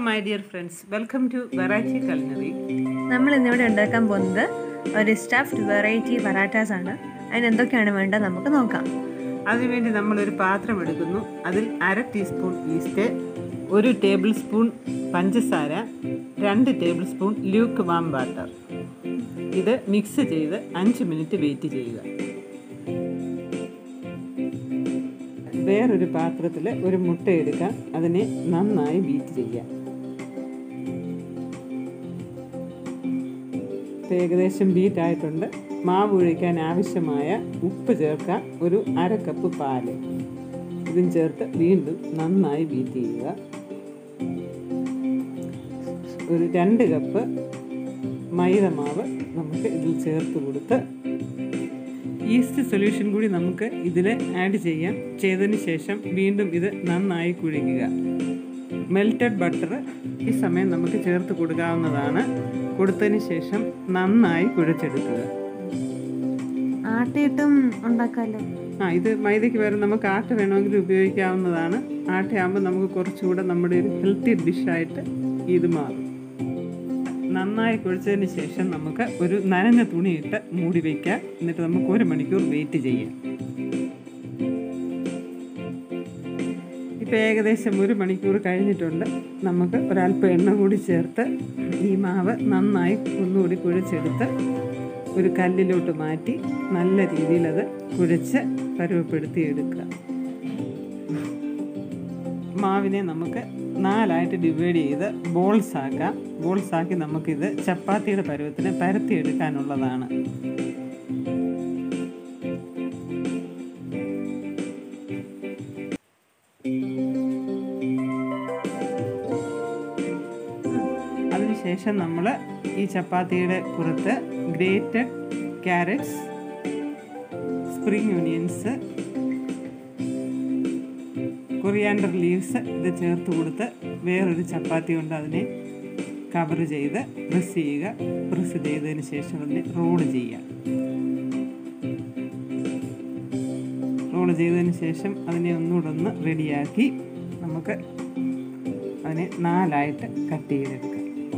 my dear friends welcome to variety culinary നമ്മൾ ഇന്നിവിടെ ഉണ്ടാക്കാൻ പോകുന്നത് ഒരു സ്റ്റഫ്ഡ് വെറൈറ്റി പറാട്ടാസ് ആണ് അതിന് എന്തൊക്കെയാണ് വേണ്ടത് നമുക്ക് നോക്കാം അതിനുവേണ്ടി നമ്മളൊരു പാത്രം എടുക്കുന്നു അതിൽ അര ടീസ്പൂൺ ഈസ്റ്റ് ഒരു ടേബിൾ സ്പൂൺ പഞ്ചസാര രണ്ട് tablespoon lukewarm water ഇത് മിക്സ് ചെയ്ത് അഞ്ച് മിനിറ്റ് വെയിറ്റ് ചെയ്യുക വേറൊരു പാത്രത്തിൽ ഒരു മുട്ട എടുക്കാം അതിനെ നന്നായി ബീറ്റ് ചെയ്യാം ഇത് ഏകദേശം ബീറ്റ് ആയിട്ടുണ്ട് മാവ് ഒഴിക്കാൻ ആവശ്യമായ ഉപ്പ് ചേർക്കാം ഒരു അര കപ്പ് പാല് ഇതും ചേർത്ത് വീണ്ടും നന്നായി ബീറ്റ് ചെയ്യുക ഒരു രണ്ട് കപ്പ് മൈദ മാവ് നമുക്ക് ഇതിൽ ചേർത്ത് കൊടുത്ത് ഈസ്റ്റ് സൊല്യൂഷൻ കൂടി നമുക്ക് ഇതിൽ ആഡ് ചെയ്യാം ചെയ്തതിന് ശേഷം വീണ്ടും ഇത് നന്നായി കുഴിക്കുക മെൽറ്റഡ് ബട്ടർ ഈ സമയം നമുക്ക് ചേർത്ത് കൊടുക്കാവുന്നതാണ് കൊടുത്തതിന് ശേഷം നന്നായി കുഴച്ചെടുക്കുക ആട്ടയിട്ടും ഉണ്ടാക്കാമല്ലോ ആ ഇത് മൈദയ്ക്ക് പകരം നമുക്ക് ആട്ട വേണമെങ്കിൽ ഉപയോഗിക്കാവുന്നതാണ് ആട്ടയാകുമ്പോൾ നമുക്ക് കുറച്ചുകൂടെ നമ്മുടെ ഒരു ഹെൽത്തി ഡിഷായിട്ട് ഇത് മാറും നന്നായി കുഴിച്ചതിന് ശേഷം നമുക്ക് ഒരു നനഞ്ഞ തുണിയിട്ട് മൂടി വയ്ക്കാം എന്നിട്ട് നമുക്ക് ഒരു മണിക്കൂർ വെയിറ്റ് ചെയ്യാം ഇപ്പോൾ ഏകദേശം ഒരു മണിക്കൂർ കഴിഞ്ഞിട്ടുണ്ട് നമുക്ക് ഒരല്പം എണ്ണ കൂടി ചേർത്ത് ഈ മാവ് നന്നായി ഒന്നുകൂടി കുഴച്ചെടുത്ത് ഒരു കല്ലിലോട്ട് മാറ്റി നല്ല രീതിയിൽ അത് കുഴച്ച് പരുവപ്പെടുത്തി എടുക്കുക മാവിനെ നമുക്ക് നാലായിട്ട് ഡിവൈഡ് ചെയ്ത് ബോൾസ് ആക്കാം ബോൾസ് ആക്കി നമുക്കിത് ചപ്പാത്തിയുടെ പരുവത്തിന് പരത്തി എടുക്കാനുള്ളതാണ് അതിനുശേഷം നമ്മൾ ഈ ചപ്പാത്തിയുടെ പുറത്ത് grated carrots spring onions coriander leaves ഇത് ചേർത്ത് കൊടുത്ത് വേറൊരു ചപ്പാത്തി കൊണ്ട് അതിനെ കവർ ചെയ്ത് പ്രസ് ചെയ്യുക പ്രസ് ചെയ്തതിന് ശേഷം അതിനെ റോൾ ചെയ്യുക റോൾ ചെയ്തതിന് ശേഷം അതിനെ ഒന്നുകൂടെ ഒന്ന് റെഡിയാക്കി നമുക്ക് അതിനെ നാലായിട്ട് കട്ട് ചെയ്തെടുക്കാം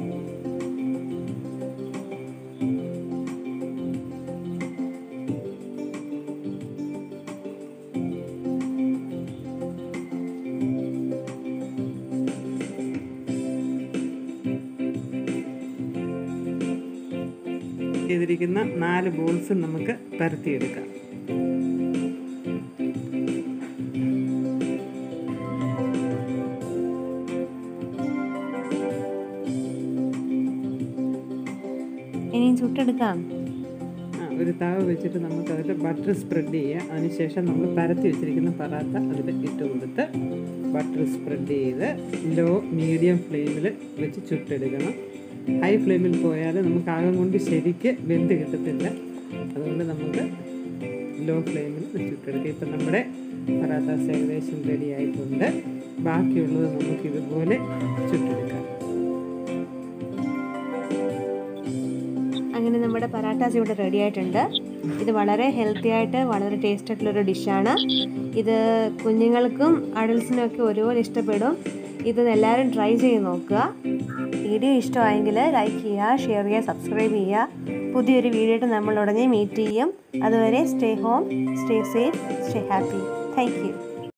ചെയ്തിരിക്കുന്ന നാല് ബോൾസ് നമുക്ക് പരത്തിയെടുക്കാം ഇനിയും ചുട്ടെടുക്കാം ആ, ഒരു താവ് വെച്ചിട്ട് നമുക്ക് അതിൽ ബട്ടർ സ്പ്രെഡ് ചെയ്യുക അതിനുശേഷം നമ്മൾ പരത്തി വെച്ചിരിക്കുന്ന പറാത്ത അതിൽ ഇട്ട് കൊടുത്ത് ബട്ടർ സ്പ്രെഡ് ചെയ്ത് ലോ മീഡിയം ഫ്ലെയിമിൽ വെച്ച് ചുട്ടെടുക്കണം ഹൈ ഫ്ലെയിമിൽ പോയാൽ നമുക്ക് ആകം കൊണ്ട് ശരിക്ക് വെന്ത് കിട്ടത്തില്ല അതുകൊണ്ട് നമുക്ക് ലോ ഫ്ലെയിമിൽ ചുട്ടെടുക്കുക ഇപ്പം നമ്മുടെ പറാത്താസ് ഏകദേശം റെഡി ആയിട്ടുണ്ട് ബാക്കിയുള്ളത് നമുക്ക് ഇതുപോലെ ചുട്ടെടുക്കാം അങ്ങനെ നമ്മുടെ പറാട്ടാസ് ഇവിടെ റെഡി ആയിട്ടുണ്ട് ഇത് വളരെ ഹെൽത്തി ആയിട്ട് വളരെ ടേസ്റ്റ് ആയിട്ടുള്ളൊരു ഡിഷാണ് ഇത് കുഞ്ഞുങ്ങൾക്കും അഡൽസിനും ഒക്കെ ഒരുപോലെ ഇഷ്ടപ്പെടും ഇത് എല്ലാവരും ട്രൈ ചെയ്ത് നോക്കുക വീഡിയോ ഇഷ്ടമായെങ്കിൽ ലൈക്ക് ചെയ്യുക ഷെയർ ചെയ്യുക സബ്സ്ക്രൈബ് ചെയ്യുക പുതിയൊരു വീഡിയോ ആയിട്ട് നമ്മൾ ഉടനെ മീറ്റ് ചെയ്യും അതുവരെ stay home stay safe stay happy thank U